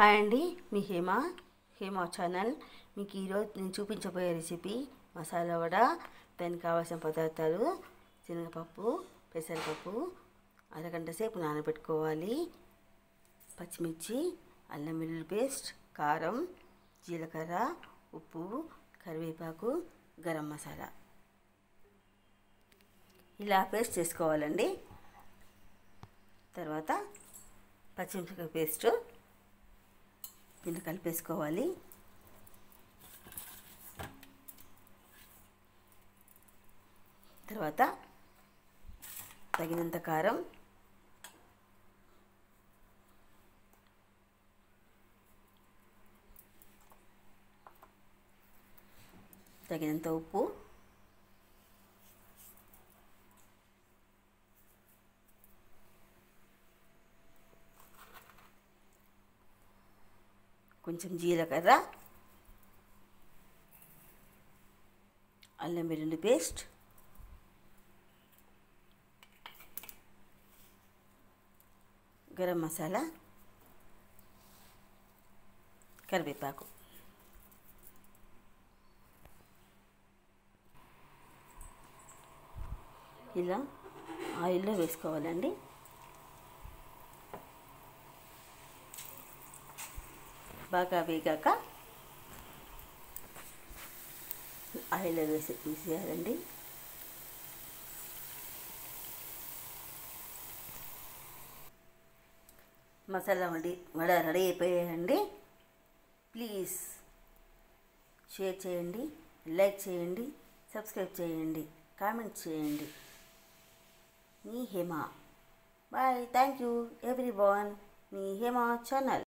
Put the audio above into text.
hi అండి మీ Hema Hema channel మీకు ఈరోజు నేను చూపించబోయే రెసిపీ మసాలా వడ దానికి కావాల్సిన పదార్థాలు శనగపప్పు పెసరపప్పు అరగంట సేపు నానబెట్టుకోవాలి పచ్చిమిర్చి అల్లం వెల్లుల్లి పేస్ట్ కారం జీలకర్ర ఉప్పు కరివేపాకు గరం మసాలా ఇలా పేస్ట్ చేసుకోవాలండి తర్వాత పచ్చిమిరపకాయ పేస్ట్ దీన్ని కలిపేసుకోవాలి తర్వాత తగినంత కారం తగినంత ఉప్పు కొంచెం జీలకర్ర అల్లం వెల్లుల్లి పేస్ట్ గరం మసాలా కరివేపాకు ఇలా ఆయిల్లో వేసుకోవాలండి బాగా వేగాక ఆయిల్ వేసి తీసేయాలండి మసాలా వడి వడ రెడీ అయిపోయాయండి ప్లీజ్ షేర్ చేయండి లైక్ చేయండి సబ్స్క్రైబ్ చేయండి కామెంట్ చేయండి మీ Hema bye thank you everyone మీ హేమ ఛానల్